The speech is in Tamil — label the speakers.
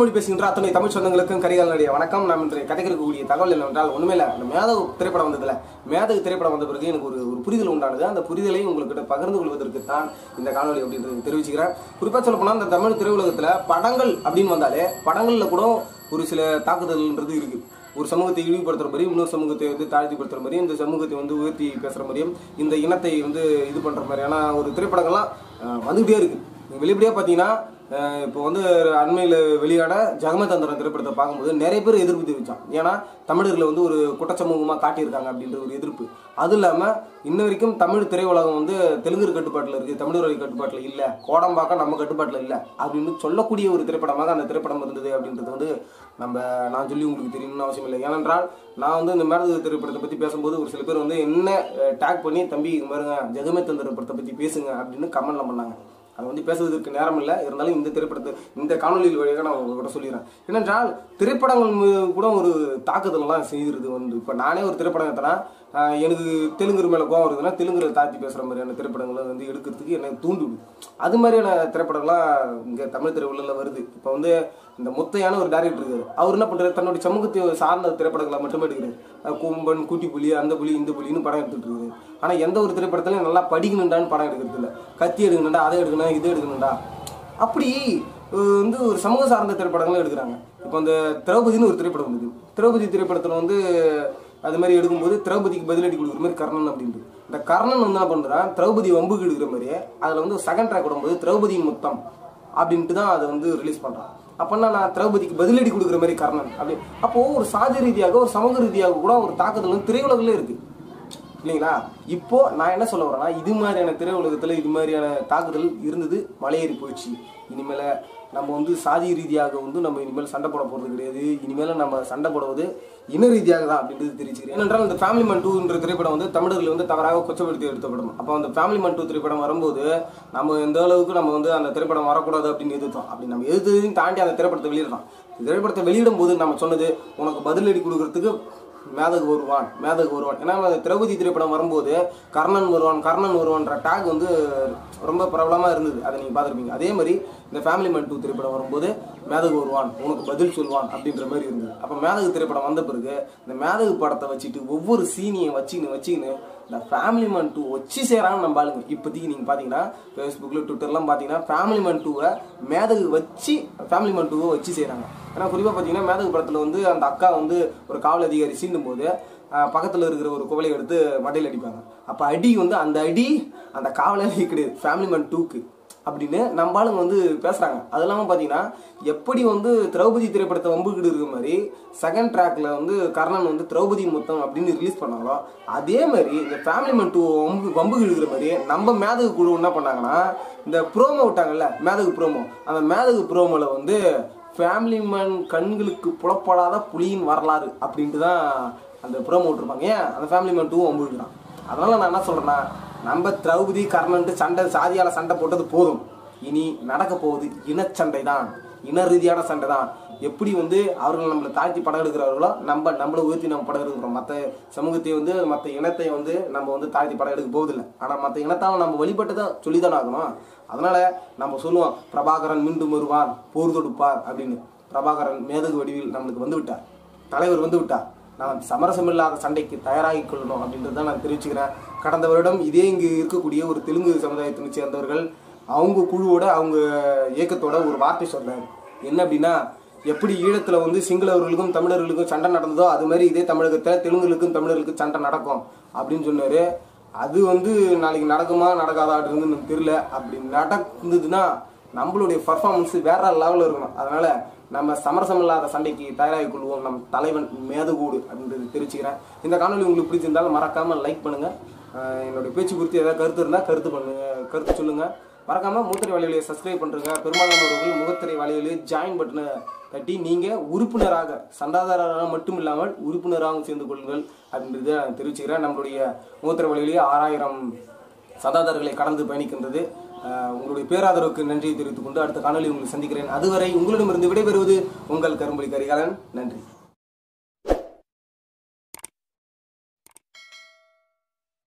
Speaker 1: மொழி பேசுகின்ற அத்தனை தமிழ் சொந்தங்களுக்கும் கரிகாலனுடைய வணக்கம் நாம் இன்றைய கதைக்கிறக்கூடிய தகவல் என்னவென்றால் ஒண்ணுமே இல்லை அந்த மேதகு திரைப்படம் வந்ததுல மேதகு திரைப்படம் வந்த பிறகு எனக்கு ஒரு ஒரு புரிதல் உண்டானது அந்த புரிதலை உங்கள்கிட்ட பகிர்ந்து கொள்வதற்கு தான் இந்த காணொலி அப்படின்றது தெரிவிச்சுக்கிறேன் குறிப்பாக சொல்ல போனால் இந்த தமிழ் திரையுலகத்துல படங்கள் அப்படின்னு வந்தாலே படங்கள்ல கூட ஒரு சில தாக்குதல்ன்றது இருக்கு ஒரு சமூகத்தை இழிவுபடுத்துற மாதிரியும் இன்னொரு சமூகத்தை வந்து தாழ்த்திப்படுத்துற மாதிரியும் இந்த சமூகத்தை வந்து உயர்த்தி பேசுற மாதிரியும் இந்த இனத்தை வந்து இது பண்ற மாதிரியான ஒரு திரைப்படங்கள்லாம் அஹ், வந்துகிட்டே இருக்கு நீங்க வெளிப்படையா பார்த்தீங்கன்னா அஹ் இப்போ வந்து அண்மையில் வெளியான ஜெகமதந்திரம் திரைப்படத்தை பார்க்கும்போது நிறைய பேர் எதிர்ப்பு தெரிவிச்சான் ஏன்னா தமிழர்களை வந்து ஒரு குற்றச்சமூகமாக காட்டியிருக்காங்க அப்படின்ற ஒரு எதிர்ப்பு அது இல்லாமல் இன்ன வரைக்கும் தமிழ் திரையுலகம் வந்து தெலுங்கு கட்டுப்பாட்டில் இருக்குது தமிழர் கட்டுப்பாட்டில் இல்லை கோடம்பாக்கம் நம்ம கட்டுப்பாட்டில் இல்லை அப்படின்னு சொல்லக்கூடிய ஒரு திரைப்படமாக அந்த திரைப்படம் இருந்தது அப்படின்றது வந்து நம்ம நான் சொல்லி உங்களுக்கு தெரியணும்னு அவசியம் இல்லை ஏனென்றால் நான் வந்து இந்த மேரது திரைப்படத்தை பற்றி பேசும்போது ஒரு சில பேர் வந்து என்ன டேக் பண்ணி தம்பி இங்க பாருங்க ஜெகமேத்தன் திரைப்படத்தை பற்றி பேசுங்க அப்படின்னு கமெண்ட்ல பண்ணாங்க அது வந்து பேசுவதற்கு நேரம் இல்லை இருந்தாலும் இந்த திரைப்படத்தை இந்த காணொலியில் வழியாக நான் உங்ககிட்ட சொல்லிடுறேன் ஏனென்றால் திரைப்படங்கள் மீது கூட ஒரு தாக்குதல்லாம் செய்கிறது வந்து இப்போ நானே ஒரு திரைப்படம் எடுத்தேன்னா ஆஹ், எனக்கு தெலுங்கு மேலே கோவம் வருதுன்னா தெலுங்குல தாத்தி பேசுகிற மாதிரியான திரைப்படங்களை வந்து எடுக்கிறதுக்கு என்னை தூண்டுது அது மாதிரியான திரைப்படம்லாம் இங்கே தமிழ் திரையுலகில் வருது இப்போ வந்து இந்த முத்தையான ஒரு டேரக்டர் இருக்காரு அவர் என்ன பண்ணுறாரு தன்னுடைய சமூகத்தை சார்ந்த திரைப்படங்களை மட்டுமே எடுக்கிறாரு அஹ் கும்பன் குட்டி புலி அந்த புலி இந்த புலின்னு படம் எடுத்துட்டு இருக்காரு ஆனால் எந்த ஒரு திரைப்படத்துலையும் நல்லா படிக்கணுண்டான்னு படம் எடுக்கிறது இல்லை கத்தி எடுக்கணுண்டா அதை எடுக்கணும் இது எடுக்கணுண்டா அப்படி அஹ் வந்து ஒரு சமூக சார்ந்த திரைப்படங்களும் எடுக்கிறாங்க இப்போ அந்த திரௌபதினு ஒரு திரைப்படம் வந்தது திரௌபதி திரைப்படத்தில் வந்து அது மாதிரி எடுக்கும்போது திரௌபதிக்கு பதிலடி கொடுக்குற மாதிரி கர்ணன் அப்படின்ட்டு இந்த கர்ணன் வந்து என்ன பண்ணுறான் திரௌபதி வம்புக்கு எடுக்கிற மாதிரியே அதில் வந்து செகண்ட் ட்ராக் விடும்போது திரௌபதியின் முத்தம் அப்படின்ட்டு தான் அதை வந்து ரிலீஸ் பண்ணுறான் அப்போனா நான் திரௌபதிக்கு பதிலடி கொடுக்குற மாதிரி கர்ணன் அப்படி அப்போது ஒரு சாதி ரீதியாக ஒரு சமூக ரீதியாக கூட ஒரு தாக்குதல் வந்து திரையுலகிலே இருக்குது இல்லைங்களா இப்போ நான் என்ன சொல்ல வரேன்னா இது மாதிரியான திரையுலகத்தில் இது மாதிரியான தாக்குதல் இருந்தது மலையேறி போயிடுச்சு இனிமேல நம்ம வந்து சாதி ரீதியாக வந்து நம்ம இனிமேல் சண்டை போட போகிறது கிடையாது இனிமேல் நம்ம சண்டை போடுவது இன ரீதியாக தான் அப்படின்றது தெரிஞ்சுக்கிறேன் ஏனென்றால் இந்த ஃபேமிலி மன் டூன்ற திரைப்படம் வந்து தமிழர்கள் வந்து தவறாக கொச்சப்படுத்தி எடுத்த படம் அப்போ அந்த ஃபேமிலி மன் டூ திரைப்படம் வரும்போது நம்ம எந்த அளவுக்கு நம்ம வந்து அந்த திரைப்படம் வரக்கூடாது அப்படின்னு எதிர்த்தோம் அப்படி நம்ம எதிர்த்ததையும் தாண்டி அந்த திரைப்படத்தை வெளியிடலாம் இந்த திரைப்படத்தை வெளியிடும் போது நம்ம சொன்னது உனக்கு பதிலடி கொடுக்கறதுக்கு மேதகு வருவான் மேதகு வருவான் ஏன்னா அந்த திரௌபதி திரைப்படம் வரும்போது கர்ணன் வருவான் கர்ணன் வருவான்ற டேக் வந்து ரொம்ப பிரபலமாக இருந்தது அதை நீங்கள் பார்த்துருப்பீங்க அதே மாதிரி இந்த ஃபேமிலி மேன் டூ திரைப்படம் வரும்போது மேதகு வருவான் உனக்கு பதில் சொல்வான் அப்படின்ற மாதிரி இருந்தது அப்போ மேதகு திரைப்படம் வந்த பிறகு இந்த மேதகு படத்தை வச்சுட்டு ஒவ்வொரு சீனியை வச்சுக்கின்னு வச்சுக்கின்னு இந்த ஃபேமிலி மேன் டூ வச்சு செய்கிறாங்க நம்ம ஆளுங்க இப்போதைக்கு நீங்கள் பார்த்தீங்கன்னா ஃபேஸ்புக்கில் ட்விட்டர்லாம் பார்த்தீங்கன்னா ஃபேமிலி மேன் டூவை மேதகு வச்சு ஃபேமிலி மேன் டூவை வச்சு செய்கிறாங்க ஏன்னா குறிப்பாக பார்த்தீங்கன்னா மேதகு படத்தில் வந்து அந்த அக்கா வந்து ஒரு காவல் அதிகாரி சீண்டும் போது பக்கத்தில் இருக்கிற ஒரு குவலை எடுத்து மட்டையில் அடிப்பாங்க அப்போ அடி வந்து அந்த அடி அந்த காவலாளி கிடையாது ஃபேமிலி மேன் டூக்கு அப்படின்னு நம்ம ஆளுங்க வந்து பேசுகிறாங்க அது இல்லாமல் பார்த்தீங்கன்னா எப்படி வந்து திரௌபதி திரைப்படத்தை வம்புக்கிட்டு இருக்க மாதிரி செகண்ட் ட்ராக்ல வந்து கர்ணன் வந்து திரௌபதி முத்தம் அப்படின்னு ரிலீஸ் பண்ணாங்களோ அதே மாதிரி இந்த ஃபேமிலி மேன் டூ வம்பு வம்புக்கு இருக்கிற மாதிரி நம்ம மேதகு குழு என்ன பண்ணாங்கன்னா இந்த ப்ரோமோ விட்டாங்கல்ல மேதகு ப்ரோமோ அந்த மேதகு ப்ரோமோவில் வந்து ஃபேமிலி மேன் கண்களுக்கு புலப்படாத புலியின் வரலாறு அப்படின்ட்டு தான் அந்த ப்ரோமோ விட்டுருப்பாங்க ஏன் அந்த ஃபேமிலி மேன் டூ வம்புக்கிறான் அதனால நான் என்ன சொல்றேன்னா நம்ம திரௌபதி கர்ணன்ட்டு சண்டை சாதியால சண்டை போட்டது போதும் இனி நடக்க போகுது இனச்சண்டை தான் இன ரீதியான சண்டை தான் எப்படி வந்து அவர்கள் நம்மளை தாழ்த்தி படம் எடுக்கிறார்களோ நம்ம நம்மளை உயர்த்தி நம்ம படம் எடுக்கிறோம் மற்ற சமூகத்தை வந்து மற்ற இனத்தை வந்து நம்ம வந்து தாழ்த்தி படம் எடுக்க போவதில்லை ஆனால் மற்ற இனத்தால் நம்ம வழிபட்டு தான் சொல்லி தானே ஆகணும் அதனால நம்ம சொல்லுவோம் பிரபாகரன் மீண்டும் வருவார் போர் தொடுப்பார் அப்படின்னு பிரபாகரன் மேதகு வடிவில் நம்மளுக்கு வந்து விட்டார் தலைவர் வந்து விட்டார் நாம் சமரசமில்லாத சண்டைக்கு தயாராகி கொள்ளணும் அப்படின்றத தான் நான் தெரிவிச்சுக்கிறேன் கடந்த வருடம் இதே இங்கு இருக்கக்கூடிய ஒரு தெலுங்கு சமுதாயத்தினை சேர்ந்தவர்கள் அவங்க குழுவோட அவங்க இயக்கத்தோட ஒரு வார்த்தை சொன்னாங்க என்ன அப்படின்னா எப்படி ஈழத்தில் வந்து சிங்களவர்களுக்கும் தமிழர்களுக்கும் சண்டை நடந்ததோ அது மாதிரி இதே தமிழகத்தில் தெலுங்குகளுக்கும் தமிழர்களுக்கும் சண்டை நடக்கும் அப்படின்னு சொன்னார் அது வந்து நாளைக்கு நடக்குமா நடக்காதா அப்படின்னு எனக்கு தெரியல அப்படி நடந்ததுன்னா நம்மளுடைய பர்ஃபார்மன்ஸ் வேற லெவலில் இருக்கணும் அதனால நம்ம சமரசம் இல்லாத சண்டைக்கு தயாராகி கொள்வோம் நம் தலைவன் மேதுகூடு அப்படின்றது தெரிவிச்சுக்கிறேன் இந்த காணொலி உங்களுக்கு பிடிச்சிருந்தாலும் மறக்காம லைக் பண்ணுங்க அஹ் என்னுடைய பேச்சு குறித்து ஏதாவது கருத்து இருந்தால் கருத்து பண்ணுங்க கருத்து சொல்லுங்க மறக்காம மூத்திரை வலையிலேயே சப்ஸ்கிரைப் பண்ணுறங்க பெரும்பாலானவர்கள் முகத்திரை வலையிலேயே ஜாயின் பட்டனை தட்டி நீங்கள் உறுப்பினராக சந்தாதாரராக மட்டும் இல்லாமல் உறுப்பினராகவும் சேர்ந்து கொள்ளுங்கள் அப்படின்றத நான் தெரிவிச்சுக்கிறேன் நம்மளுடைய மூத்திரை வலையிலேயே ஆறாயிரம் சதாதாரர்களை கடந்து பயணிக்கின்றது அஹ் உங்களுடைய பேராதரவுக்கு நன்றியை தெரிவித்துக் கொண்டு அடுத்த காணொலி உங்களை சந்திக்கிறேன் அதுவரை உங்களிடமிருந்து விடைபெறுவது உங்கள் கரும்புலி கரிகாலன் நன்றி